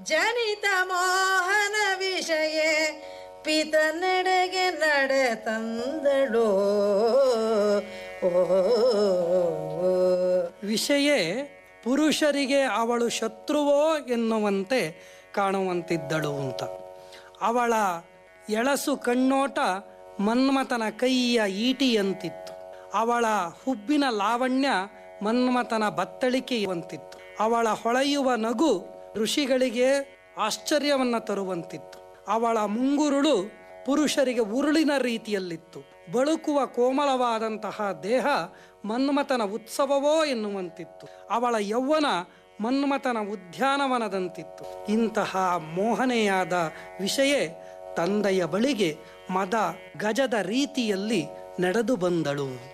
ಜನಿತ ಮೋಹನ ವಿಷಯ ಪಿತನೆಡೆಗೆ ನಡೆ ತಂದಳು ಓ ವಿಷಯೇ ಪುರುಷರಿಗೆ ಅವಳು ಶತ್ರುವೋ ಎನ್ನುವಂತೆ ಕಾಣುವಂತಿದ್ದಳು ಅಂತ ಅವಳ ಎಳಸು ಕಣ್ಣೋಟ ಮನ್ಮಥನ ಕೈಯ ಈಟಿಯಂತಿತ್ತು ಅವಳ ಹುಬ್ಬಿನ ಲಾವಣ್ಯ ಮನ್ಮಥನ ಬತ್ತಳಿಕೆಯುವಂತಿತ್ತು ಅವಳ ಹೊಳೆಯುವ ನಗು ಋಷಿಗಳಿಗೆ ಆಶ್ಚರ್ಯವನ್ನು ತರುವಂತಿತ್ತು ಅವಳ ಮುಂಗುರುಳು ಪುರುಷರಿಗೆ ಉರುಳಿನ ರೀತಿಯಲ್ಲಿತ್ತು ಬಳುಕುವ ಕೋಮಲವಾದಂತಹ ದೇಹ ಮನ್ಮಥನ ಉತ್ಸವವೋ ಎನ್ನುವಂತಿತ್ತು ಅವಳ ಯೌವನ ಮನ್ಮಥನ ಉದ್ಯಾನವನದಂತಿತ್ತು ಇಂತಹ ಮೋಹನೆಯಾದ ವಿಷಯ ತಂದೆಯ ಬಳಿಗೆ ಮದ ಗಜದ ರೀತಿಯಲ್ಲಿ ನಡೆದು ಬಂದಳು